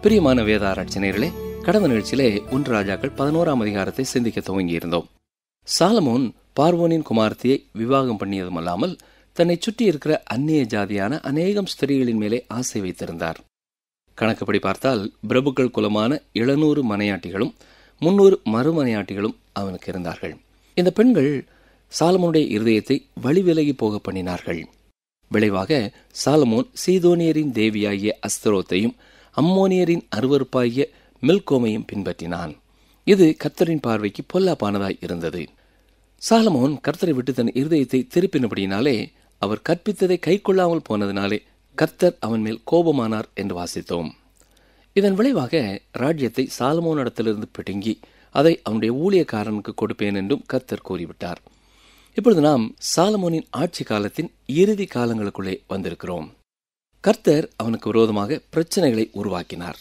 பிரியமான வேத ஆராய்ச்சினர்களே கடந்த நிகழ்ச்சியிலே ஒன்று ராஜாக்கள் பதினோராம் அதிகாரத்தை சிந்திக்க துவங்கியிருந்தோம் சாலமோன் பார்வோனின் குமார்த்தியை விவாகம் பண்ணியதும் அல்லாமல் தன்னை சுற்றி இருக்கிற அந்நிய ஜாதியான அநேகம் ஸ்திரீகளின் மேலே ஆசை வைத்திருந்தார் கணக்குப்படி பார்த்தால் பிரபுக்கள் குலமான எழுநூறு மனையாட்டிகளும் முன்னூறு மறுமனையாட்டிகளும் அவனுக்கு இருந்தார்கள் இந்த பெண்கள் சாலமோனுடைய இருதயத்தை வழிவிலகி போக பண்ணினார்கள் விளைவாக சாலமோன் சீதோனியரின் தேவியாகிய அஸ்தரோத்தையும் அம்மோனியரின் அருவறுப்பாகிய மில்கோமையும் பின்பற்றினான் இது கர்த்தரின் பார்வைக்கு பொல்லாப்பானதாய் இருந்தது சாலமோன் கர்த்தரை விட்டு தன் இருதயத்தை திருப்பினபடியினாலே அவர் கற்பித்ததை கைக்கொள்ளாமல் போனதினாலே கர்த்தர் அவன் மேல் கோபமானார் என்று வாசித்தோம் இதன் விளைவாக ராஜ்யத்தை சாலமோனிடத்திலிருந்து பிடுங்கி அதை அவனுடைய ஊழியக்காரனுக்கு கொடுப்பேன் என்றும் கர்த்தர் கூறிவிட்டார் இப்பொழுது நாம் சாலமோனின் ஆட்சி காலத்தின் இறுதி காலங்களுக்குள்ளே வந்திருக்கிறோம் கர்த்தர் அவனுக்கு விரோதமாக பிரச்சனைகளை உருவாக்கினார்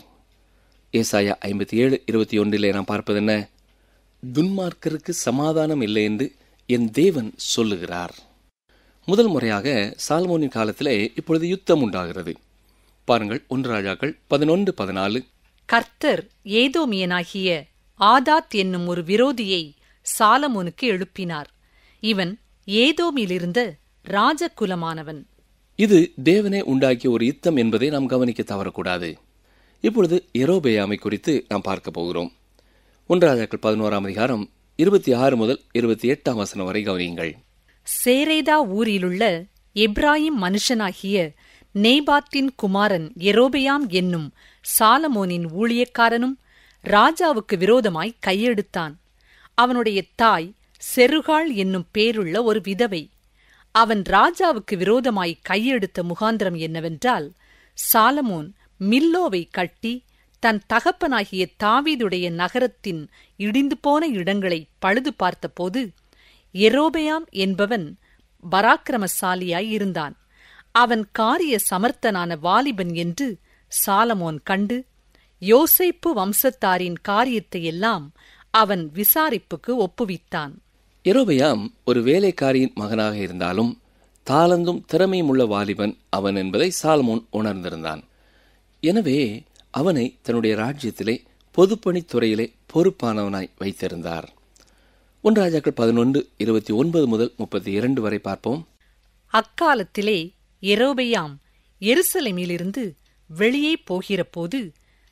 ஏசாயா ஐம்பத்தி ஏழு இருபத்தி ஒன்றிலே நாம் பார்ப்பது என்ன துன்மார்க்கருக்கு சமாதானம் இல்லை என்று என் தேவன் சொல்லுகிறார் முதல் முறையாக சால்மோனின் காலத்திலே இப்பொழுது யுத்தம் உண்டாகிறது பாருங்கள் ஒன்று ராஜாக்கள் பதினொன்று பதினாலு கர்த்தர் ஏதோமியனாகிய ஆதாத் என்னும் ஒரு விரோதியை சாலமோனுக்கு எழுப்பினார் இவன் ஏதோமிலிருந்த ராஜகுலமானவன் இது தேவனே உண்டாக்கிய ஒரு யுத்தம் என்பதை நாம் கவனிக்க தவறக்கூடாது இப்பொழுது எரோபேயாமை குறித்து நாம் பார்க்க போகிறோம் ஒன்று ராஜாக்கள் பதினோராம் அதிகாரம் இருபத்தி ஆறு முதல் இருபத்தி எட்டாம் வசனம் வரை கவனியுங்கள் சேரேதா ஊரிலுள்ள எப்ராயிம் மனுஷனாகிய நேபாத்தின் குமாரன் எரோபெயாம் என்னும் சாலமோனின் ஊழியக்காரனும் ராஜாவுக்கு விரோதமாய் கையெடுத்தான் அவனுடைய தாய் செருகாள் என்னும் பேருள்ள ஒரு விதவை அவன் ராஜாவுக்கு விரோதமாய் கையெடுத்த முகாந்திரம் என்னவென்றால் சாலமோன் மில்லோவை கட்டி தன் தகப்பனாகிய தாவீதுடைய நகரத்தின் இடிந்து போன இடங்களை பழுது பார்த்தபோது எரோபெயாம் என்பவன் பராக்கிரமசாலியாய் இருந்தான் அவன் காரிய சமர்த்தனான வாலிபன் என்று சாலமோன் கண்டு யோசேப்பு வம்சத்தாரின் காரியத்தையெல்லாம் அவன் விசாரிப்புக்கு ஒப்புவித்தான் எரோபயாம் ஒரு வேலைக்காரியின் மகனாக இருந்தாலும் தாளந்தும் திறமையும் உள்ள வாலிபன் அவன் என்பதை சாலமோன் உணர்ந்திருந்தான் எனவே அவனை தன்னுடைய ராஜ்யத்திலே பொதுப்பணித்துறையிலே பொறுப்பானவனாய் வைத்திருந்தார் ஒன்று ராஜாக்கள் பதினொன்று இருபத்தி ஒன்பது முதல் முப்பத்தி இரண்டு வரை பார்ப்போம் அக்காலத்திலே எரோபெயாம் எருசலேமிலிருந்து வெளியே போகிறபோது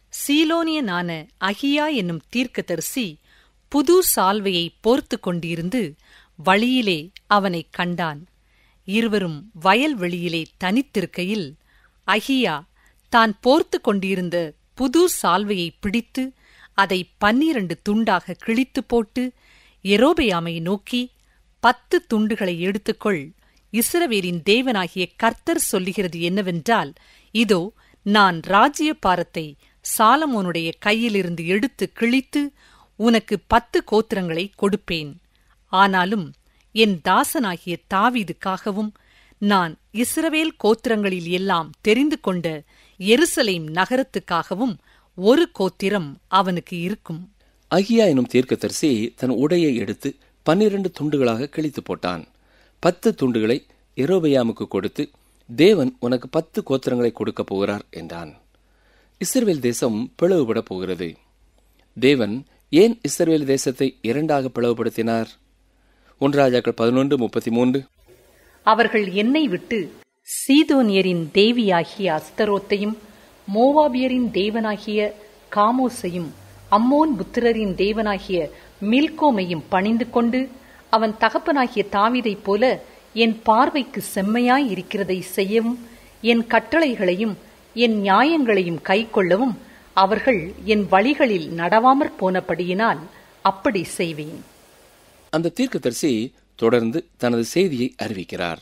சீலோனியனான அகியா என்னும் தீர்க்கதரிசி புது சால்வையை போர்த்து கொண்டிருந்து வழியிலே அவனைக் கண்டான் இருவரும் வயல்வெளியிலே தனித்திருக்கையில் அகியா தான் போர்த்து கொண்டிருந்த புது சால்வையை பிடித்து அதை பன்னிரண்டு துண்டாக கிழித்து போட்டு எரோபெயாமை நோக்கி பத்து துண்டுகளை எடுத்துக்கொள் இஸ்ரவேலின் தேவனாகிய கர்த்தர் சொல்லுகிறது என்னவென்றால் இதோ நான் ராஜ்ய பாரத்தை சாலமோனுடைய கையிலிருந்து எடுத்து கிழித்து உனக்கு பத்து கோத்திரங்களை கொடுப்பேன் ஆனாலும் என் தாசனாகிய தாவீதுக்காகவும் நான் இஸ்ரவேல் கோத்திரங்களில் எல்லாம் தெரிந்து கொண்ட எருசலேம் நகரத்துக்காகவும் ஒரு கோத்திரம் அவனுக்கு இருக்கும் அகியா எனும் தீர்க்கதரிசி தன் உடையை எடுத்து பன்னிரண்டு துண்டுகளாக கிழித்து போட்டான் பத்து துண்டுகளை எரோபயாமுக்கு கொடுத்து தேவன் உனக்கு பத்து கோத்திரங்களை கொடுக்கப் போகிறார் என்றான் இஸ்ரவேல் தேசம் பிளவுபட போகிறது தேவன் ஏன் இஸ்ரவேல் தேசத்தை இரண்டாக பிளவுபடுத்தினார் ஒன்றாஜாக்கள் பதினொன்று முப்பத்தி மூன்று அவர்கள் என்னை விட்டு சீதோனியரின் தேவியாகிய அஸ்தரோத்தையும் மோவாபியரின் தேவனாகிய காமோசையும் அம்மோன் புத்திரரின் தேவனாகிய மில்கோமையும் பணிந்து கொண்டு அவன் தகப்பனாகிய தாவிதைப் போல என் பார்வைக்கு செம்மையாய் இருக்கிறதை செய்யவும் என் கட்டளைகளையும் என் நியாயங்களையும் கைக்கொள்ளவும் அவர்கள் என் வழிகளில் நடவாமற் போனபடியினால் அப்படி செய்வேன் அந்த தீர்க்கதரிசி தொடர்ந்து தனது செய்தியை அறிவிக்கிறார்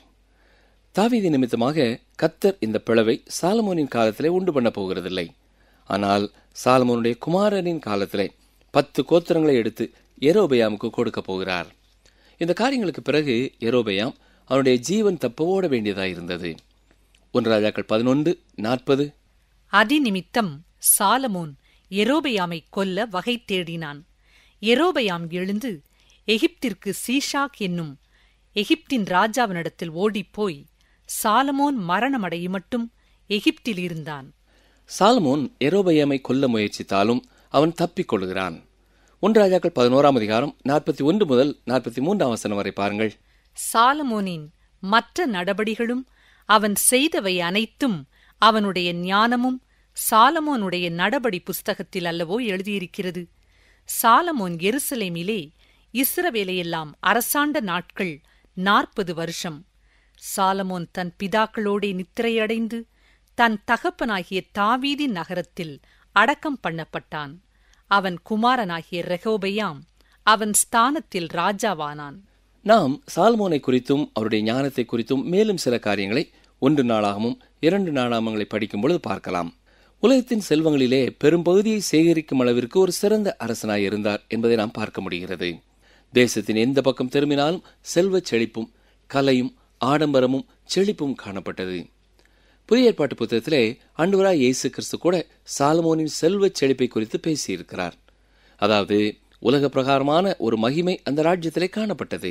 தாவீதி நிமித்தமாக கத்தர் இந்த பிளவை சாலமோனின் காலத்திலே உண்டு பண்ண போகிறதில்லை ஆனால் சாலமோனுடைய குமாரனின் காலத்திலே பத்து கோத்திரங்களை எடுத்து எரோபயாமுக்கு கொடுக்க போகிறார் இந்த காரியங்களுக்கு பிறகு எரோபயாம் அவனுடைய ஜீவன் தப்ப ஓட வேண்டியதாயிருந்தது ஒன்று ராஜாக்கள் பதினொன்று நாற்பது அதிநிமித்தம் சாலமோன் எரோபயாமை கொல்ல வகை தேடினான் எரோபயாம் எழுந்து எகிப்திற்கு சீஷாக் என்னும் எகிப்தின் ராஜாவினிடத்தில் ஓடிப்போய் சாலமோன் மரணமடையுமட்டும் எகிப்தில் இருந்தான் சாலமோன் எரோபயமை கொல்ல முயற்சித்தாலும் அவன் தப்பிக் கொள்கிறான் ஒன்று ராஜாக்கள் பதினோராம் அதிகாரம் நாற்பத்தி ஒன்று முதல் நாற்பத்தி மூன்றாம் வசனம் வரை பாருங்கள் சாலமோனின் மற்ற நடபடிகளும் அவன் செய்தவை அனைத்தும் அவனுடைய ஞானமும் சாலமோனுடைய நடபடி புஸ்தகத்தில் அல்லவோ எழுதியிருக்கிறது சாலமோன் எருசலேமிலே இஸ்ரவேலையெல்லாம் அரசாண்ட நாட்கள் நாற்பது வருஷம் சாலமோன் தன் பிதாக்களோடே நித்திரையடைந்து தன் தகப்பனாகிய தாவீதின் நகரத்தில் அடக்கம் பண்ணப்பட்டான் அவன் குமாரனாகிய ரெகோபெயாம் அவன் ஸ்தானத்தில் ராஜாவானான் நாம் சால்மோனை குறித்தும் அவருடைய ஞானத்தை குறித்தும் மேலும் சில காரியங்களை ஒன்று நாளாகவும் இரண்டு நாளாமங்களை படிக்கும் பொழுது பார்க்கலாம் உலகத்தின் செல்வங்களிலே பெரும்பகுதியை சேகரிக்கும் அளவிற்கு ஒரு சிறந்த அரசனாய் இருந்தார் என்பதை நாம் பார்க்க முடிகிறது தேசத்தின் எந்த பக்கம் திரும்பினாலும் செல்வச் செழிப்பும் கலையும் ஆடம்பரமும் செழிப்பும் காணப்பட்டது புதிய ஏற்பாட்டு புத்தகத்திலே அன்றுவராய் இயேசு கிறிஸ்து கூட சாலமோனின் செல்வச் செழிப்பை குறித்து பேசியிருக்கிறார் அதாவது உலக பிரகாரமான ஒரு மகிமை அந்த ராஜ்யத்திலே காணப்பட்டது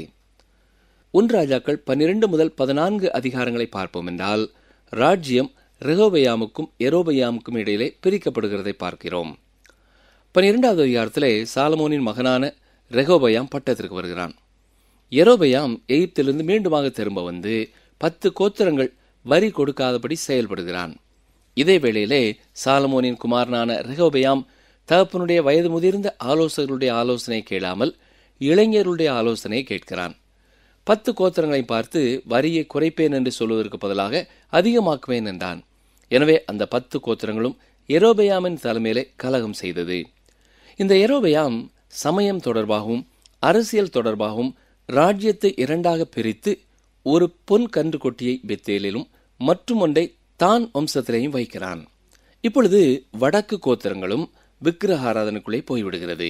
ஒன்று ராஜாக்கள் பன்னிரண்டு முதல் பதினான்கு அதிகாரங்களை பார்ப்போம் என்றால் ராஜ்யம் ரெகோபயாமுக்கும் எரோபயாமுக்கும் இடையிலே பிரிக்கப்படுகிறதை பார்க்கிறோம் பன்னிரெண்டாவது அதிகாரத்திலே சாலமோனின் மகனான ரெகோபயாம் பட்டத்திற்கு வருகிறான் எரோபயாம் எகிப்திலிருந்து மீண்டுமாக திரும்ப வந்து பத்து கோத்திரங்கள் வரி கொடுக்காதபடி செயல்படுகிறான் இதே வேளையிலே சாலமோனின் குமாரனான ரெகோபயாம் தகப்பனுடைய வயது முதிர்ந்த ஆலோசகர்களுடைய ஆலோசனை கேளாமல் இளைஞர்களுடைய ஆலோசனையை கேட்கிறான் பத்து கோத்திரங்களை பார்த்து வரியை குறைப்பேன் என்று சொல்வதற்கு பதிலாக அதிகமாக்குவேன் என்றான் எனவே அந்த பத்து கோத்திரங்களும் எரோபயாமின் தலைமையிலே கலகம் செய்தது இந்த எரோபயாம் சமயம் தொடர்பாகவும் அரசியல் தொடர்பாகவும் ராஜ்யத்தை இரண்டாக பிரித்து ஒரு பொன் கன்று கொட்டியை பெத்தேலிலும் மற்றும் ஒன்றை தான் வம்சத்திலேயும் வைக்கிறான் இப்பொழுது வடக்கு கோத்திரங்களும் விக்கிரக ஆராதனைக்குள்ளே போய்விடுகிறது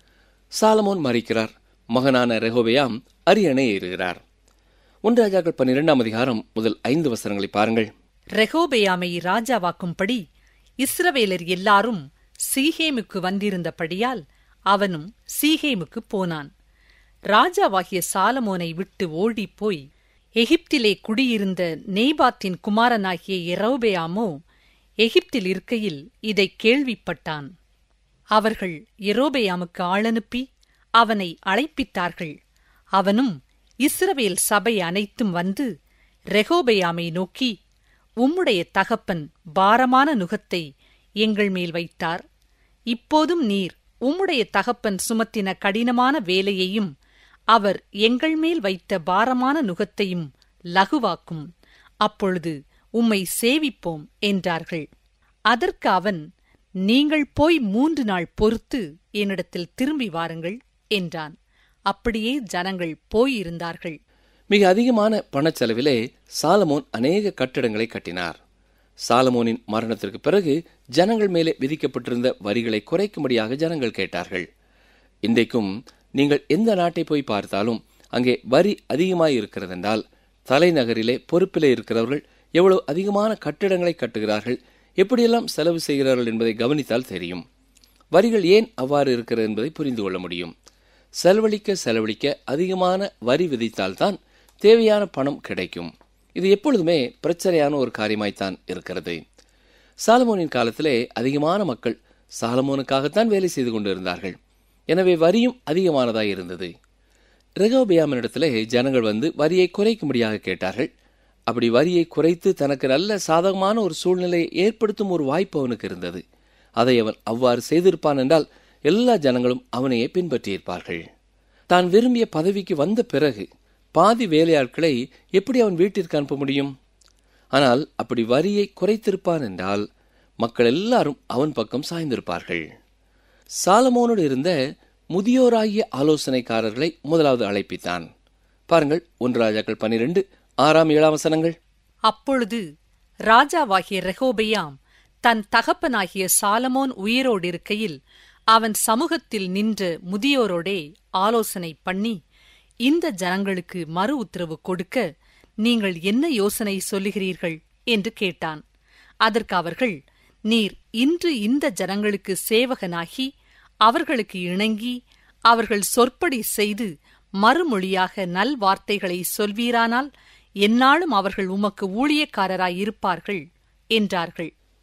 சாலமோன் மறிக்கிறார் மகனான ரெகோபயாம் அரியணை ஏறுகிறார் ஒன்று ராஜாக்கள் பன்னிரெண்டாம் அதிகாரம் முதல் ஐந்து வசனங்களை பாருங்கள் ரெகோபெயாமை ராஜாவாக்கும்படி இஸ்ரவேலர் எல்லாரும் சீகேமுக்கு வந்திருந்தபடியால் அவனும் சீகேமுக்கு போனான் ராஜாவாகிய சாலமோனை விட்டு ஓடிப்போய் எகிப்திலே குடியிருந்த நெய்பாத்தின் குமாரனாகிய எரோபெயாமோ எகிப்தில் இருக்கையில் இதைக் கேள்விப்பட்டான் அவர்கள் எரோபெயாமுக்கு ஆளனுப்பி அவனை அழைப்பித்தார்கள் அவனும் இஸ்ரவேல் சபை அனைத்தும் வந்து ரெகோபெயாமை நோக்கி உம்முடைய தகப்பன் பாரமான நுகத்தை எங்கள் மேல் வைத்தார் இப்போதும் நீர் உம்முடைய தகப்பன் சுமத்தின கடினமான வேலையையும் அவர் எங்கள் மேல் வைத்த பாரமான நுகத்தையும் லகுவாக்கும் அப்பொழுது உம்மை சேவிப்போம் என்றார்கள் அதற்கு அவன் நீங்கள் போய் மூன்று நாள் பொறுத்து என்னிடத்தில் திரும்பி வாருங்கள் என்றான் அப்படியே ஜனங்கள் போயிருந்தார்கள் மிக அதிகமான பணச்செலவிலே சாலமோன் அநேக கட்டடங்களை கட்டினார் சாலமோனின் மரணத்திற்கு பிறகு ஜனங்கள் மேலே விதிக்கப்பட்டிருந்த வரிகளை குறைக்கும்படியாக ஜனங்கள் கேட்டார்கள் இன்றைக்கும் நீங்கள் எந்த நாட்டை போய் பார்த்தாலும் அங்கே வரி அதிகமாய் இருக்கிறதென்றால் தலைநகரிலே பொறுப்பிலே இருக்கிறவர்கள் எவ்வளவு அதிகமான கட்டிடங்களை கட்டுகிறார்கள் எப்படியெல்லாம் செலவு செய்கிறார்கள் என்பதை கவனித்தால் தெரியும் வரிகள் ஏன் அவ்வாறு இருக்கிறது என்பதை புரிந்து கொள்ள முடியும் செலவழிக்க செலவழிக்க அதிகமான வரி விதித்தால்தான் தேவையான பணம் கிடைக்கும் இது எப்பொழுதுமே பிரச்சனையான ஒரு காரியமாய்த்தான் இருக்கிறது சாலமோனின் காலத்திலே அதிகமான மக்கள் சாலமோனுக்காகத்தான் வேலை செய்து கொண்டிருந்தார்கள் எனவே வரியும் அதிகமானதாய் இருந்தது ரெகோபியாமனிடத்திலே ஜனங்கள் வந்து வரியை குறைக்கும்படியாக கேட்டார்கள் அப்படி வரியை குறைத்து தனக்கு நல்ல சாதகமான ஒரு சூழ்நிலையை ஏற்படுத்தும் ஒரு வாய்ப்பு அவனுக்கு இருந்தது அதை அவன் அவ்வாறு செய்திருப்பான் என்றால் எல்லா ஜனங்களும் அவனையே பின்பற்றியிருப்பார்கள் தான் விரும்பிய பதவிக்கு வந்த பிறகு பாதி வேலையாட்களை எப்படி அவன் வீட்டிற்கு அனுப்ப முடியும் ஆனால் அப்படி வரியை குறைத்திருப்பான் என்றால் மக்கள் எல்லாரும் அவன் பக்கம் சாய்ந்திருப்பார்கள் சாலமோனோடு இருந்த முதியோராகிய ஆலோசனைக்காரர்களை முதலாவது அழைப்பித்தான் பாருங்கள் ஒன்று ராஜாக்கள் பனிரெண்டு ஆறாம் ஏழாம் வசனங்கள் அப்பொழுது ராஜாவாகிய ரெகோபெயாம் தன் தகப்பனாகிய சாலமோன் உயிரோடு இருக்கையில் அவன் சமூகத்தில் நின்ற முதியோரோடே ஆலோசனை பண்ணி இந்த ஜனங்களுக்கு மறு உத்தரவு கொடுக்க நீங்கள் என்ன யோசனை சொல்லுகிறீர்கள் என்று கேட்டான் அதற்கு அவர்கள் நீர் இன்று இந்த ஜனங்களுக்கு சேவகனாகி அவர்களுக்கு இணங்கி அவர்கள் சொற்படி செய்து மறுமொழியாக நல்வார்த்தைகளை சொல்வீரானால் எந்நாளும் அவர்கள் உமக்கு ஊழியக்காரராயிருப்பார்கள் என்றார்கள்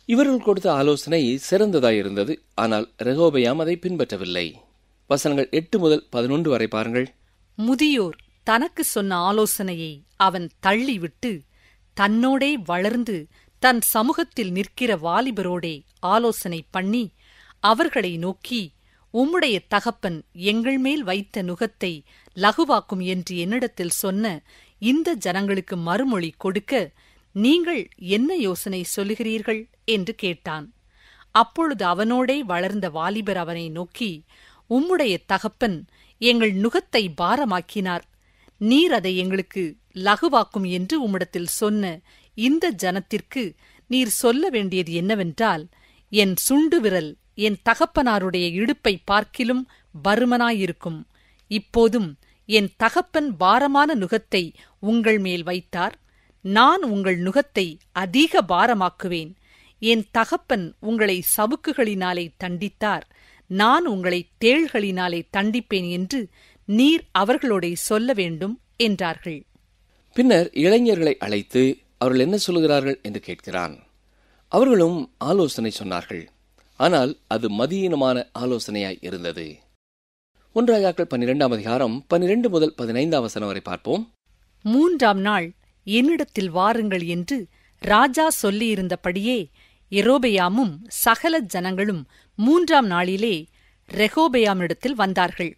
இவர்கள் கொடுத்த ஆலோசனை சிறந்ததாயிருந்தது ஆனால் ரெகோபயாம் அதை பின்பற்றவில்லை வசனங்கள் எட்டு முதல் பதினொன்று வரை பாருங்கள் முதியோர் தனக்கு சொன்ன ஆலோசனையை அவன் தள்ளிவிட்டு தன்னோடே வளர்ந்து தன் சமூகத்தில் நிற்கிற வாலிபரோடே ஆலோசனை பண்ணி அவர்களை நோக்கி உம்முடைய தகப்பன் எங்கள் மேல் வைத்த நுகத்தை லகுவாக்கும் என்று என்னிடத்தில் சொன்ன இந்த ஜனங்களுக்கு மறுமொழி கொடுக்க நீங்கள் என்ன யோசனை சொல்லுகிறீர்கள் என்று கேட்டான் அப்பொழுது அவனோடே வளர்ந்த வாலிபர் அவனை நோக்கி உம்முடைய தகப்பன் எங்கள் நுகத்தை பாரமாக்கினார் நீர் அதை எங்களுக்கு லகுவாக்கும் என்று உம்மிடத்தில் சொன்ன இந்த ஜனத்திற்கு நீர் சொல்ல வேண்டியது என்னவென்றால் என் சுண்டு விரல் என் தகப்பனாருடைய இடுப்பை பார்க்கிலும் பருமனாயிருக்கும் இப்போதும் என் தகப்பன் பாரமான நுகத்தை உங்கள் மேல் வைத்தார் நான் உங்கள் நுகத்தை அதிக பாரமாக்குவேன் என் தகப்பன் உங்களை சவுக்குகளினாலே தண்டித்தார் நான் உங்களை தேள்களினாலே தண்டிப்பேன் என்று நீர் அவர்களோடே சொல்ல வேண்டும் என்றார்கள் பின்னர் இளைஞர்களை அழைத்து அவர்கள் என்ன சொல்லுகிறார்கள் என்று கேட்கிறான் அவர்களும் ஆலோசனை சொன்னார்கள் ஆனால் அது மதியீனமான ஆலோசனையாய் இருந்தது ஒன்றாயாக்கள் பன்னிரெண்டாம் அதிகாரம் பன்னிரண்டு முதல் பதினைந்தாம் வசனம் வரை பார்ப்போம் மூன்றாம் நாள் என்னிடத்தில் வாருங்கள் என்று ராஜா சொல்லியிருந்தபடியே எரோபெயாமும் சகல ஜனங்களும் மூன்றாம் நாளிலே ரெகோபெயாமிடத்தில் வந்தார்கள்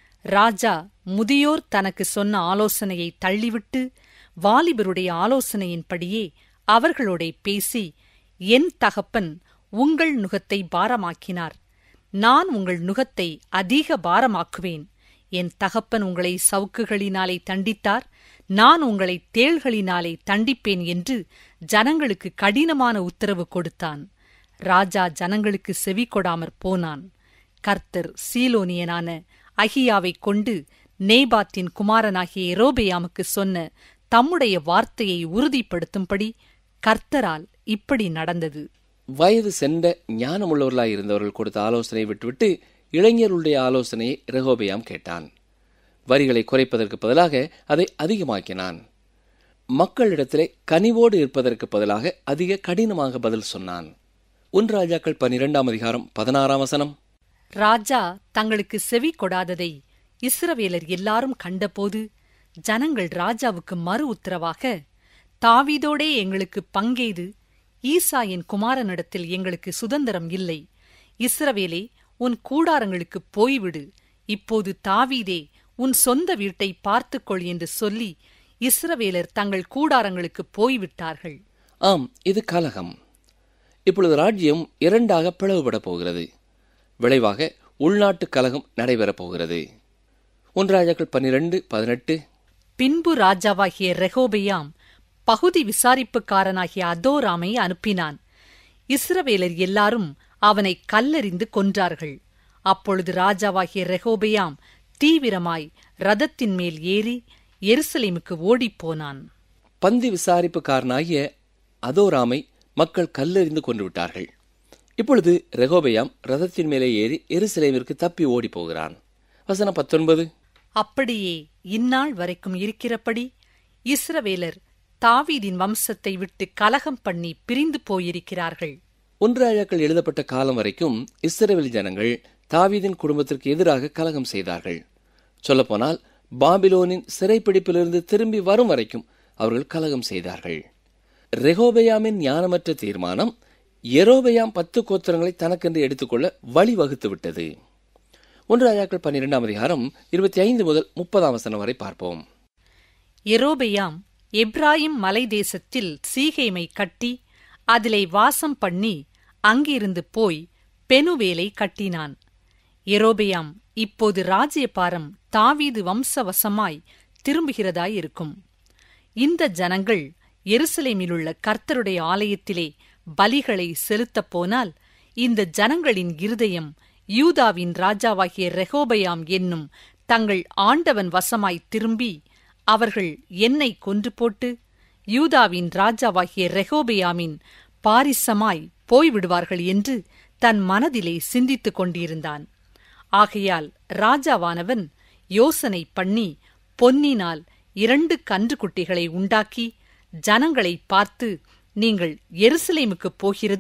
ராஜா முதியோர் தனக்கு சொன்ன ஆலோசனையை தள்ளிவிட்டு வாலிபருடைய ஆலோசனையின்படியே அவர்களோடே பேசி என் தகப்பன் உங்கள் நுகத்தை பாரமாக்கினார் நான் உங்கள் நுகத்தை அதிக பாரமாக்குவேன் என் தகப்பன் உங்களை சவுக்குகளினாலே தண்டித்தார் நான் உங்களை தேள்களினாலே தண்டிப்பேன் என்று ஜனங்களுக்கு கடினமான உத்தரவு கொடுத்தான் ராஜா ஜனங்களுக்கு செவி கொடாமற் போனான் கர்த்தர் சீலோனியனான அகியாவைக் கொண்டு நேபாத்தின் குமாரனாகிய எரோபெயாமுக்கு சொன்ன தம்முடைய வார்த்தையை உறுதிப்படுத்தும்படி கர்த்தரால் இப்படி நடந்தது வயது சென்ற ஞானமுள்ளவர்களாய் இருந்தவர்கள் கொடுத்த ஆலோசனையை விட்டுவிட்டு இளைஞர்களுடைய ஆலோசனையை ரெகோபெயாம் கேட்டான் வரிகளை குறைப்பதற்கு பதிலாக அதை அதிகமாக்கினான் மக்களிடத்திலே கனிவோடு இருப்பதற்கு பதிலாக அதிக கடினமாக பதில் சொன்னான் ஒன்று ராஜாக்கள் பன்னிரெண்டாம் அதிகாரம் பதினாறாம் வசனம் ராஜா தங்களுக்கு செவி கொடாததை இஸ்ரவேலர் எல்லாரும் கண்டபோது ஜனங்கள் ராஜாவுக்கு மறு உத்தரவாக தாவீதோடே எங்களுக்கு பங்கெய்து ஈசாயின் குமாரனிடத்தில் எங்களுக்கு சுதந்திரம் இல்லை இஸ்ரவேலே உன் கூடாரங்களுக்குப் போய்விடு இப்போது தாவீதே உன் சொந்த வீட்டை பார்த்துக்கொள் என்று சொல்லி இஸ்ரவேலர் தங்கள் கூடாரங்களுக்குப் போய்விட்டார்கள் ஆம் இது கலகம் இப்பொழுது ராஜ்யம் இரண்டாக பிளவுபடப் போகிறது விளைவாக உள்நாட்டு கலகம் நடைபெறப் போகிறது ஒன்று ராஜாக்கள் பன்னிரண்டு பதினெட்டு பின்பு ராஜாவாகிய ரெகோபெயாம் பகுதி விசாரிப்புக்காரனாகிய அதோராமை அனுப்பினான் இஸ்ரவேலர் எல்லாரும் அவனை கல்லெறிந்து கொன்றார்கள் அப்பொழுது ராஜாவாகிய ரெகோபெயாம் தீவிரமாய் ரதத்தின் மேல் ஏறி எருசலேமுக்கு ஓடிப்போனான் பந்தி விசாரிப்புக்காரனாகிய அதோராமை மக்கள் கல்லெறிந்து கொண்டு விட்டார்கள் இப்பொழுது ரெகோபெயாம் ரதத்தின் மேலே ஏறி எருசலேமிற்கு தப்பி ஓடிப் போகிறான் வசனம் பத்தொன்பது அப்படியே இந்நாள் வரைக்கும் இருக்கிறபடி இஸ்ரவேலர் தாவீதின் வம்சத்தை விட்டு கலகம் பண்ணி பிரிந்து போயிருக்கிறார்கள் ஒன்று ராஜாக்கள் எழுதப்பட்ட காலம் வரைக்கும் இஸ்ரவேல் ஜனங்கள் தாவீதின் குடும்பத்திற்கு எதிராக கலகம் செய்தார்கள் சொல்லப்போனால் பாபிலோனின் சிறைப்பிடிப்பிலிருந்து திரும்பி வரும் வரைக்கும் அவர்கள் கலகம் செய்தார்கள் ரெகோபெயாமின் ஞானமற்ற தீர்மானம் எரோபெயாம் பத்து கோத்திரங்களை தனக்கென்று எடுத்துக்கொள்ள வழிவகுத்து விட்டது ஒன்று ராஜாக்கள் பன்னிரெண்டாம் அதிகாரம் இருபத்தி ஐந்து முதல் முப்பதாம் வசனம் வரை பார்ப்போம் எரோபெயாம் எப்ராயிம் மலை தேசத்தில் சீகேமை கட்டி அதிலே வாசம் பண்ணி அங்கிருந்து போய் பெனுவேலை கட்டினான் எரோபெயாம் இப்போது ராஜ்யபாரம் தாவீது வம்சவசமாய் திரும்புகிறதாயிருக்கும் இந்த ஜனங்கள் எருசலேமிலுள்ள கர்த்தருடைய ஆலயத்திலே பலிகளை செலுத்தப் போனால் இந்த ஜனங்களின் இருதயம் யூதாவின் ராஜாவாகிய ரெகோபயாம் என்னும் தங்கள் ஆண்டவன் வசமாய் திரும்பி அவர்கள் என்னை கொன்று போட்டு யூதாவின் ராஜாவாகிய ரெகோபெயாமின் பாரிசமாய் போய்விடுவார்கள் என்று தன் மனதிலே சிந்தித்துக் கொண்டிருந்தான் ஆகையால் ராஜாவானவன் யோசனை பண்ணி பொன்னினால் இரண்டு கன்றுக்குட்டிகளை உண்டாக்கி ஜனங்களை பார்த்து நீங்கள் எருசலேமுக்குப் போகிறது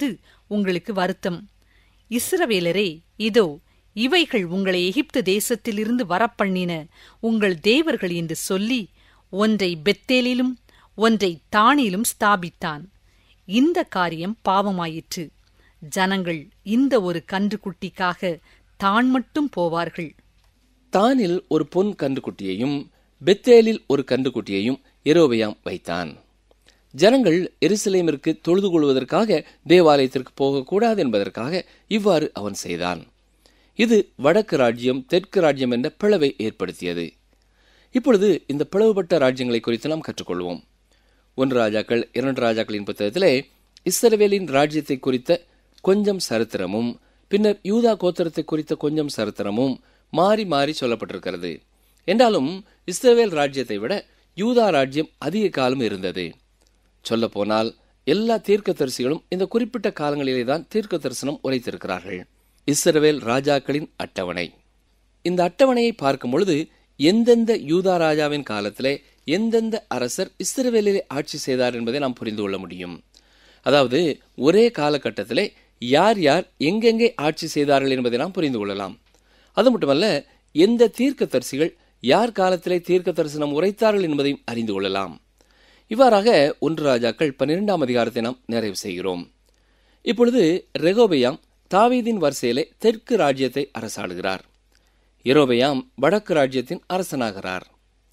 உங்களுக்கு வருத்தம் இஸ்ரவேலரே இதோ இவைகள் உங்களை எகிப்து தேசத்திலிருந்து வரப்பண்ணின உங்கள் தேவர்கள் என்று சொல்லி ஒன்றை பெத்தேலிலும் ஒன்றை தானிலும் ஸ்தாபித்தான் இந்த காரியம் பாவமாயிற்று ஜனங்கள் இந்த ஒரு கன்றுக்குட்டிக்காக தான் மட்டும் போவார்கள் தானில் ஒரு பொன் கன்றுக்குட்டியையும் பெத்தேலில் ஒரு கன்றுக்குட்டியையும் எரோபெயாம் வைத்தான் ஜனங்கள் எருசலேமிற்கு தொழுது கொள்வதற்காக தேவாலயத்திற்கு போகக்கூடாது என்பதற்காக இவ்வாறு அவன் செய்தான் இது வடக்கு ராஜ்யம் தெற்கு ராஜ்யம் என்ற பிளவை ஏற்படுத்தியது இப்பொழுது இந்த பிளவுபட்ட ராஜ்யங்களை குறித்து நாம் கற்றுக்கொள்வோம் ஒன்று ராஜாக்கள் இரண்டு ராஜாக்களின் புத்தகத்திலே இஸ்ரவேலின் ராஜ்யத்தை குறித்த கொஞ்சம் சரித்திரமும் பின்னர் யூதா கோத்திரத்தை குறித்த கொஞ்சம் சரித்திரமும் மாறி மாறி சொல்லப்பட்டிருக்கிறது என்றாலும் இஸ்ரவேல் ராஜ்யத்தை விட யூதா ராஜ்யம் அதிக காலம் இருந்தது சொல்லப்போனால் எல்லா தீர்க்கதரிசிகளும் இந்த குறிப்பிட்ட காலங்களிலே தான் தீர்க்க தரிசனம் உரைத்திருக்கிறார்கள் இஸ்ரவேல் ராஜாக்களின் அட்டவணை இந்த அட்டவணையை பார்க்கும் பொழுது எந்தெந்த யூதா ராஜாவின் காலத்திலே எந்தெந்த அரசர் இஸ்ரவேலிலே ஆட்சி செய்தார் என்பதை நாம் புரிந்து கொள்ள முடியும் அதாவது ஒரே காலகட்டத்திலே யார் யார் எங்கெங்கே ஆட்சி செய்தார்கள் என்பதை நாம் புரிந்து கொள்ளலாம் அது மட்டுமல்ல எந்த தீர்க்கதரிசிகள் யார் காலத்திலே தீர்க்க தரிசனம் உரைத்தார்கள் என்பதையும் அறிந்து கொள்ளலாம் இவ்வாறாக ஒன்று ராஜாக்கள் பன்னிரெண்டாம் அதிகாரத்தை நாம் நிறைவு செய்கிறோம் இப்பொழுது ரெகோபயாம் தாவீதின் வரிசையிலே தெற்கு ராஜ்யத்தை அரசாளுகிறார் எரோபயாம் வடக்கு ராஜ்யத்தின் அரசனாகிறார்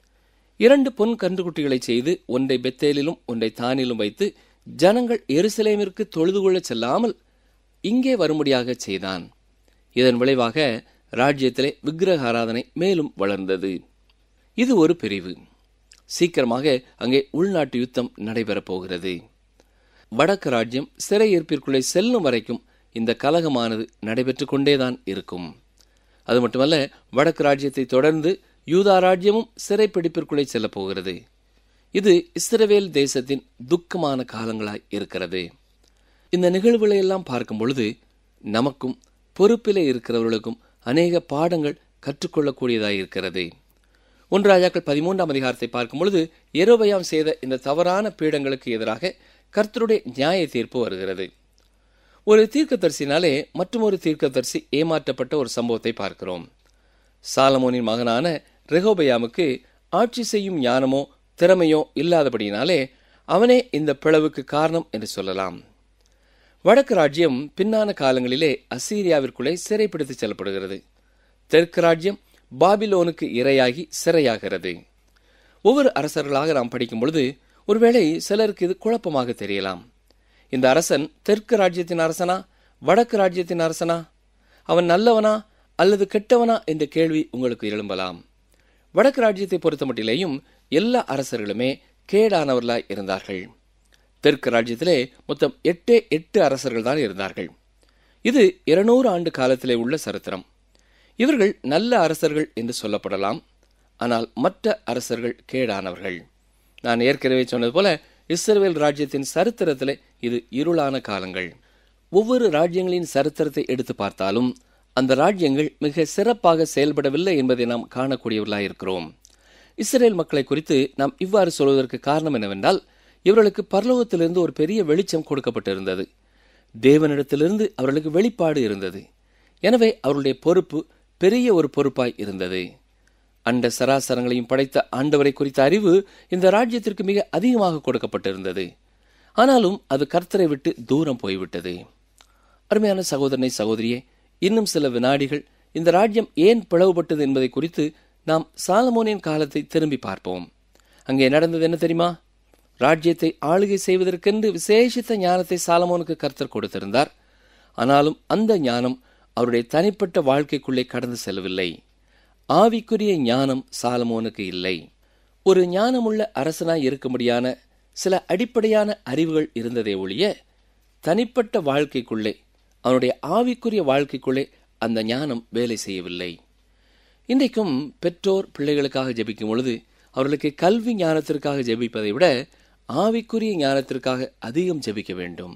இரண்டு பொன் கன்றுக்குட்டிகளை செய்து ஒன்றை பெத்தேலிலும் ஒன்றை தானிலும் வைத்து ஜனங்கள் எருசலேமிற்கு தொழுது கொள்ளச் செல்லாமல் இங்கே வரும்படியாக செய்தான் இதன் விளைவாக ராஜ்யத்திலே விக்கிரக ஆராதனை மேலும் வளர்ந்தது இது ஒரு பிரிவு சீக்கிரமாக அங்கே உள்நாட்டு யுத்தம் நடைபெறப் போகிறது வடக்கு ராஜ்யம் சிறையிருப்பிற்குள்ளே செல்லும் வரைக்கும் இந்த கலகமானது நடைபெற்றுக் கொண்டேதான் இருக்கும் அது மட்டுமல்ல வடக்கு ராஜ்யத்தை தொடர்ந்து யூதா ராஜ்யமும் சிறைப்பிடிப்பிற்குள்ளே செல்லப் போகிறது இது இஸ்ரவேல் தேசத்தின் துக்கமான காலங்களாய் இருக்கிறது இந்த நிகழ்வுகளை எல்லாம் பார்க்கும் பொழுது நமக்கும் பொறுப்பிலே இருக்கிறவர்களுக்கும் அநேக பாடங்கள் கற்றுக்கொள்ளக்கூடியதாய் இருக்கிறது ஒன்று ராஜாக்கள் பதிமூன்றாம் அதிகாரத்தை பார்க்கும் பொழுது எரோபயாம் செய்த இந்த தவறான பீடங்களுக்கு எதிராக கர்த்தருடைய நியாய தீர்ப்பு வருகிறது ஒரு தீர்க்கதரிசினாலே மற்றொரு தீர்க்கதரிசி ஏமாற்றப்பட்ட ஒரு சம்பவத்தை பார்க்கிறோம் சாலமோனின் மகனான ரெகோபயாமுக்கு ஆட்சி செய்யும் ஞானமோ திறமையோ இல்லாதபடியினாலே அவனே இந்த பிளவுக்கு காரணம் என்று சொல்லலாம் வடக்கு ராஜ்யம் பின்னான காலங்களிலே அசீரியாவிற்குள்ளே சிறைப்பிடித்துச் செல்லப்படுகிறது தெற்கு ராஜ்யம் பாபிலோனுக்கு இரையாகி சிறையாகிறது ஒவ்வொரு அரசர்களாக நாம் படிக்கும் பொழுது ஒருவேளை சிலருக்கு இது குழப்பமாக தெரியலாம் இந்த அரசன் தெற்கு ராஜ்யத்தின் அரசனா வடக்கு ராஜ்யத்தின் அரசனா அவன் நல்லவனா அல்லது கெட்டவனா என்ற கேள்வி உங்களுக்கு எழும்பலாம் வடக்கு ராஜ்யத்தை பொறுத்தமட்டிலேயும் எல்லா அரசர்களுமே கேடானவர்களாய் இருந்தார்கள் தெற்கு ராஜ்யத்திலே மொத்தம் எட்டே எட்டு அரசர்கள் தான் இருந்தார்கள் இது இருநூறு ஆண்டு காலத்திலே உள்ள சரித்திரம் இவர்கள் நல்ல அரசர்கள் என்று சொல்லப்படலாம் ஆனால் மற்ற அரசர்கள் கேடானவர்கள் நான் ஏற்கனவே சொன்னது போல இஸ்ரவேல் ராஜ்யத்தின் சரித்திரத்திலே இது இருளான காலங்கள் ஒவ்வொரு ராஜ்யங்களின் சரித்திரத்தை எடுத்து பார்த்தாலும் அந்த ராஜ்யங்கள் மிக சிறப்பாக செயல்படவில்லை என்பதை நாம் காணக்கூடியவர்களாக இருக்கிறோம் இஸ்ரேல் மக்களை குறித்து நாம் இவ்வாறு சொல்வதற்கு காரணம் என்னவென்றால் இவர்களுக்கு பரலோகத்திலிருந்து ஒரு பெரிய வெளிச்சம் கொடுக்கப்பட்டிருந்தது தேவனிடத்திலிருந்து அவர்களுக்கு வெளிப்பாடு இருந்தது எனவே அவருடைய பொறுப்பு பெரிய ஒரு பொறுப்பாய் இருந்தது அண்ட சராசரங்களையும் படைத்த ஆண்டவரை குறித்த அறிவு இந்த ராஜ்யத்திற்கு மிக அதிகமாக கொடுக்கப்பட்டிருந்தது ஆனாலும் அது கர்த்தரை விட்டு தூரம் போய்விட்டது அருமையான சகோதரனை சகோதரியே இன்னும் சில வினாடிகள் இந்த ராஜ்யம் ஏன் பிளவுபட்டது என்பதை குறித்து நாம் சாலமோனின் காலத்தை திரும்பி பார்ப்போம் அங்கே நடந்தது என்ன தெரியுமா ராஜ்யத்தை ஆளுகை செய்வதற்கென்று விசேஷித்த ஞானத்தை சாலமோனுக்கு கர்த்தர் கொடுத்திருந்தார் ஆனாலும் அந்த ஞானம் அவருடைய தனிப்பட்ட வாழ்க்கைக்குள்ளே கடந்து செல்லவில்லை ஆவிக்குரிய ஞானம் சாலமோனுக்கு இல்லை ஒரு ஞானமுள்ள அரசனாய் இருக்கும்படியான சில அடிப்படையான அறிவுகள் இருந்ததே ஒழிய தனிப்பட்ட வாழ்க்கைக்குள்ளே அவனுடைய ஆவிக்குரிய வாழ்க்கைக்குள்ளே அந்த ஞானம் வேலை செய்யவில்லை இன்றைக்கும் பெற்றோர் பிள்ளைகளுக்காக ஜெபிக்கும் பொழுது அவர்களுக்கு கல்வி ஞானத்திற்காக ஜெபிப்பதை விட ஆவிக்குரிய ஞானத்திற்காக அதிகம் ஜெபிக்க வேண்டும்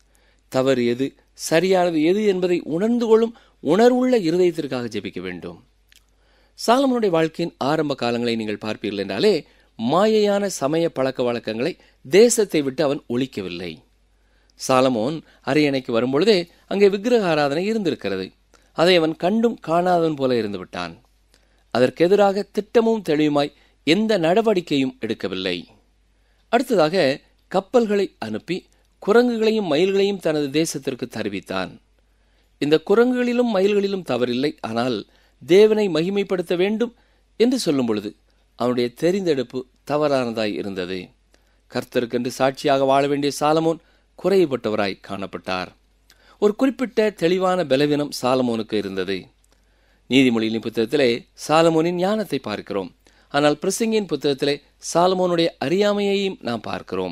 தவறு எது சரியானது எது என்பதை உணர்ந்து கொள்ளும் உணர்வுள்ள இருதயத்திற்காக ஜெபிக்க வேண்டும் சாலமனுடைய வாழ்க்கையின் ஆரம்ப காலங்களை நீங்கள் பார்ப்பீர்கள் என்றாலே மாயையான சமய பழக்க வழக்கங்களை தேசத்தை விட்டு அவன் ஒழிக்கவில்லை சாலமோன் அரியணைக்கு வரும்பொழுதே அங்கே விக்கிரக ஆராதனை இருந்திருக்கிறது அதை அவன் கண்டும் காணாதவன் போல இருந்து விட்டான் அதற்கெதிராக திட்டமும் தெளிவுமாய் எந்த நடவடிக்கையும் எடுக்கவில்லை அடுத்ததாக கப்பல்களை அனுப்பி குரங்குகளையும் மயில்களையும் தனது தேசத்திற்கு தருவித்தான் இந்த குரங்குகளிலும் மயில்களிலும் தவறில்லை ஆனால் தேவனை மகிமைப்படுத்த வேண்டும் என்று சொல்லும் பொழுது அவனுடைய தெரிந்தெடுப்பு தவறானதாய் இருந்தது கர்த்தருக்கென்று சாட்சியாக வாழ வேண்டிய சாலமோன் குறைவுபட்டவராய் காணப்பட்டார் ஒரு குறிப்பிட்ட தெளிவான பலவீனம் சாலமோனுக்கு இருந்தது நீதிமொழியின் புத்தகத்திலே சாலமோனின் ஞானத்தை பார்க்கிறோம் ஆனால் பிரசங்கின் புத்தகத்திலே சாலமோனுடைய அறியாமையையும் நாம் பார்க்கிறோம்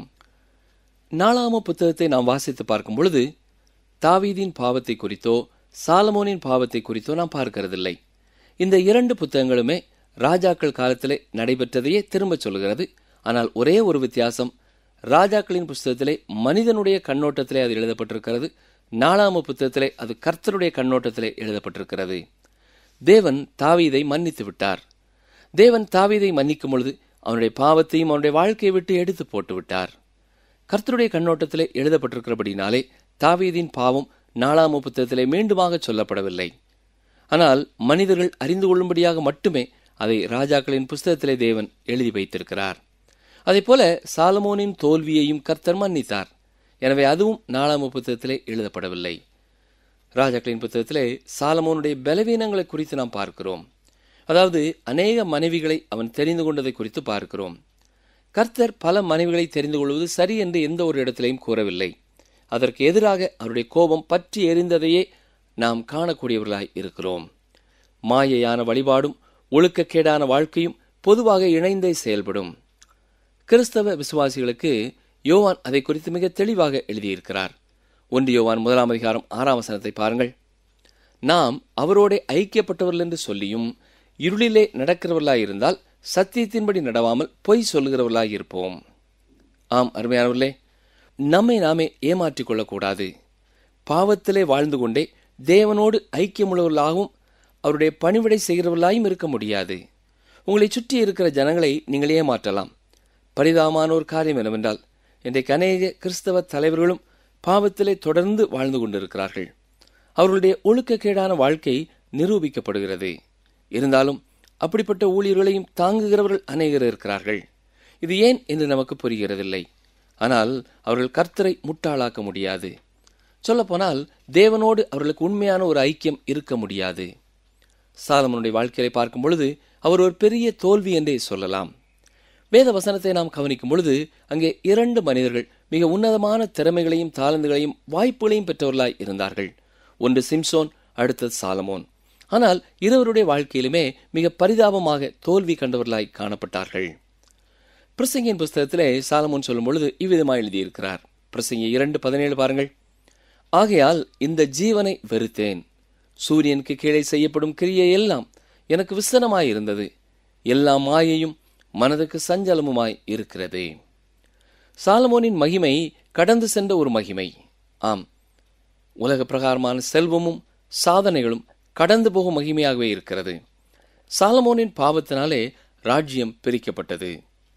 நாலாம புத்தகத்தை நாம் வாசித்து பார்க்கும் பொழுது தாவீதின் பாவத்தை குறித்தோ சாலமோனின் பாவத்தை குறித்தோ நாம் பார்க்கிறதில்லை இந்த இரண்டு புத்தகங்களுமே ராஜாக்கள் காலத்திலே நடைபெற்றதையே திரும்பச் சொல்கிறது ஆனால் ஒரே ஒரு வித்தியாசம் ராஜாக்களின் புஸ்தகத்திலே மனிதனுடைய கண்ணோட்டத்திலே அது எழுதப்பட்டிருக்கிறது நாலாம புத்தகத்திலே அது கர்த்தருடைய கண்ணோட்டத்திலே எழுதப்பட்டிருக்கிறது தேவன் தாவீதை மன்னித்து விட்டார் தேவன் தாவீதை மன்னிக்கும் பொழுது அவனுடைய பாவத்தையும் அவனுடைய வாழ்க்கையை விட்டு எடுத்து போட்டு விட்டார் கர்த்தருடைய கண்ணோட்டத்திலே எழுதப்பட்டிருக்கிறபடினாலே தாவீதின் பாவம் நாலாம புத்தகத்திலே மீண்டுமாக சொல்லப்படவில்லை ஆனால் மனிதர்கள் அறிந்து கொள்ளும்படியாக மட்டுமே அதை ராஜாக்களின் புஸ்தகத்திலே தேவன் எழுதி வைத்திருக்கிறார் போல சாலமோனின் தோல்வியையும் கர்த்தர் மன்னித்தார் எனவே அதுவும் நாலாம புத்தகத்திலே எழுதப்படவில்லை ராஜாக்களின் புத்தகத்திலே சாலமோனுடைய பலவீனங்களை குறித்து நாம் பார்க்கிறோம் அதாவது அநேக மனைவிகளை அவன் தெரிந்து கொண்டதை குறித்து பார்க்கிறோம் கர்த்தர் பல மனைவிகளை தெரிந்து கொள்வது சரி என்று எந்த ஒரு இடத்திலையும் கூறவில்லை அதற்கு எதிராக அவருடைய கோபம் பற்றி எரிந்ததையே நாம் காணக்கூடியவர்களாய் இருக்கிறோம் மாயையான வழிபாடும் ஒழுக்கக்கேடான வாழ்க்கையும் பொதுவாக இணைந்தே செயல்படும் கிறிஸ்தவ விசுவாசிகளுக்கு யோவான் அதை குறித்து மிக தெளிவாக எழுதியிருக்கிறார் ஒன்று யோவான் முதலாம் அதிகாரம் ஆறாம் வசனத்தை பாருங்கள் நாம் அவரோட ஐக்கியப்பட்டவர்கள் என்று சொல்லியும் இருளிலே நடக்கிறவர்களாய் இருந்தால் சத்தியத்தின்படி நடவாமல் பொய் சொல்லுகிறவர்களாய் இருப்போம் ஆம் அருமையானவர்களே நம்மை நாமே ஏமாற்றிக் கொள்ளக்கூடாது பாவத்திலே வாழ்ந்து கொண்டே தேவனோடு ஐக்கியமுள்ளவர்களாகவும் அவருடைய பணிவிடை செய்கிறவர்களாயும் இருக்க முடியாது உங்களை சுற்றி இருக்கிற ஜனங்களை நீங்கள் ஏமாற்றலாம் பரிதாபமான ஒரு காரியம் என்னவென்றால் இன்றைக்கு அநேக கிறிஸ்தவ தலைவர்களும் பாவத்திலே தொடர்ந்து வாழ்ந்து கொண்டிருக்கிறார்கள் அவர்களுடைய ஒழுக்கக்கேடான வாழ்க்கை நிரூபிக்கப்படுகிறது இருந்தாலும் அப்படிப்பட்ட ஊழியர்களையும் தாங்குகிறவர்கள் அநேகர் இருக்கிறார்கள் இது ஏன் என்று நமக்கு புரிகிறதில்லை ஆனால் அவர்கள் கர்த்தரை முட்டாளாக்க முடியாது சொல்லப்போனால் தேவனோடு அவர்களுக்கு உண்மையான ஒரு ஐக்கியம் இருக்க முடியாது சாலமனுடைய வாழ்க்கையை பார்க்கும் பொழுது அவர் ஒரு பெரிய தோல்வி என்றே சொல்லலாம் வேத வசனத்தை நாம் கவனிக்கும் பொழுது அங்கே இரண்டு மனிதர்கள் மிக உன்னதமான திறமைகளையும் தாளந்துகளையும் வாய்ப்புகளையும் பெற்றவர்களாய் இருந்தார்கள் ஒன்று சிம்சோன் அடுத்தது சாலமோன் ஆனால் இருவருடைய வாழ்க்கையிலுமே மிக பரிதாபமாக தோல்வி கண்டவர்களாய் காணப்பட்டார்கள் பிரசங்கியின் புஸ்தகத்திலே சாலமோன் சொல்லும் பொழுது இவ்விதமாக எழுதியிருக்கிறார் பிரசங்கி இரண்டு பதினேழு பாருங்கள் ஆகையால் இந்த ஜீவனை வெறுத்தேன் சூரியனுக்கு கீழே செய்யப்படும் கிரியை எல்லாம் எனக்கு விசனமாய் இருந்தது எல்லா மாயையும் மனதுக்கு சஞ்சலமுமாய் இருக்கிறது சாலமோனின் மகிமை கடந்து சென்ற ஒரு மகிமை ஆம் உலக பிரகாரமான செல்வமும் சாதனைகளும் கடந்து போகும் மகிமையாகவே இருக்கிறது சாலமோனின் பாவத்தினாலே ராஜ்யம் பிரிக்கப்பட்டது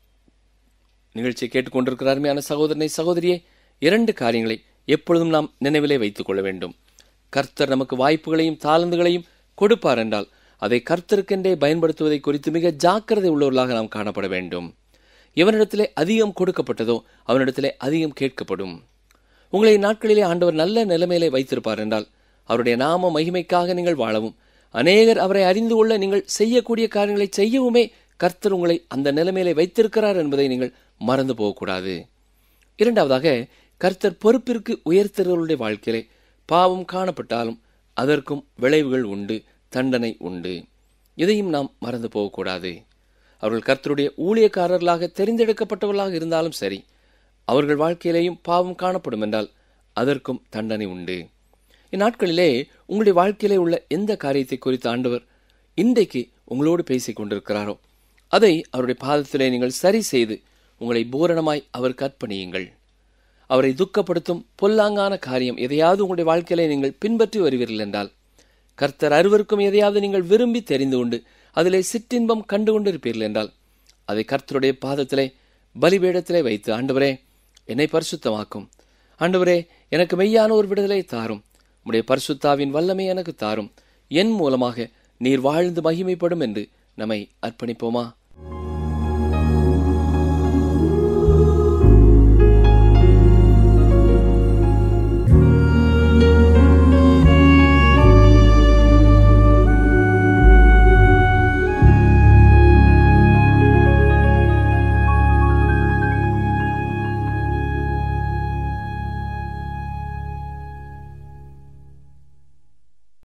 நிகழ்ச்சியை கேட்டுக்கொண்டிருக்கிற அருமையான சகோதரனை சகோதரியே இரண்டு காரியங்களை எப்பொழுதும் நாம் நினைவிலே வைத்துக் கொள்ள வேண்டும் கர்த்தர் நமக்கு வாய்ப்புகளையும் தாளந்துகளையும் கொடுப்பார் என்றால் அதை கர்த்தருக்கென்றே பயன்படுத்துவதை குறித்து மிக ஜாக்கிரதை உள்ளவர்களாக நாம் காணப்பட வேண்டும் எவனிடத்திலே அதிகம் கொடுக்கப்பட்டதோ அவனிடத்திலே அதிகம் கேட்கப்படும் உங்களை நாட்களிலே ஆண்டவர் நல்ல நிலைமையிலே வைத்திருப்பார் என்றால் அவருடைய நாம மகிமைக்காக நீங்கள் வாழவும் அநேகர் அவரை அறிந்து கொள்ள நீங்கள் செய்யக்கூடிய காரியங்களை செய்யவுமே கர்த்தர் உங்களை அந்த நிலைமையிலே வைத்திருக்கிறார் என்பதை நீங்கள் மறந்து போகக்கூடாது இரண்டாவதாக கர்த்தர் பொறுப்பிற்கு உயர்த்துகிறவர்களுடைய வாழ்க்கையிலே பாவம் காணப்பட்டாலும் அதற்கும் விளைவுகள் உண்டு தண்டனை உண்டு இதையும் நாம் மறந்து போகக்கூடாது அவர்கள் கர்த்தருடைய ஊழியக்காரர்களாக தெரிந்தெடுக்கப்பட்டவர்களாக இருந்தாலும் சரி அவர்கள் வாழ்க்கையிலேயும் பாவம் காணப்படும் என்றால் அதற்கும் தண்டனை உண்டு இந்நாட்களிலே உங்களுடைய வாழ்க்கையிலே உள்ள எந்த காரியத்தை குறித்து ஆண்டவர் இன்றைக்கு உங்களோடு பேசிக் கொண்டிருக்கிறாரோ அதை அவருடைய பாதத்திலே நீங்கள் சரி செய்து உங்களை பூரணமாய் அவர் கற்பணியுங்கள் அவரை துக்கப்படுத்தும் பொல்லாங்கான காரியம் எதையாவது உங்களுடைய வாழ்க்கையிலே நீங்கள் பின்பற்றி வருவீர்கள் என்றால் கர்த்தர் அருவருக்கும் எதையாவது நீங்கள் விரும்பி தெரிந்து கொண்டு அதிலே சிற்றின்பம் கண்டு கொண்டிருப்பீர்கள் என்றால் அதை கர்த்தருடைய பாதத்திலே பலிபீடத்திலே வைத்து ஆண்டவரே என்னை பரிசுத்தமாக்கும் ஆண்டவரே எனக்கு மெய்யான ஒரு விடுதலை தாரும் உடைய பரிசுத்தாவின் வல்லமை எனக்கு தாரும் என் மூலமாக நீர் வாழ்ந்து மகிமைப்படும் என்று நம்மை அர்ப்பணிப்போமா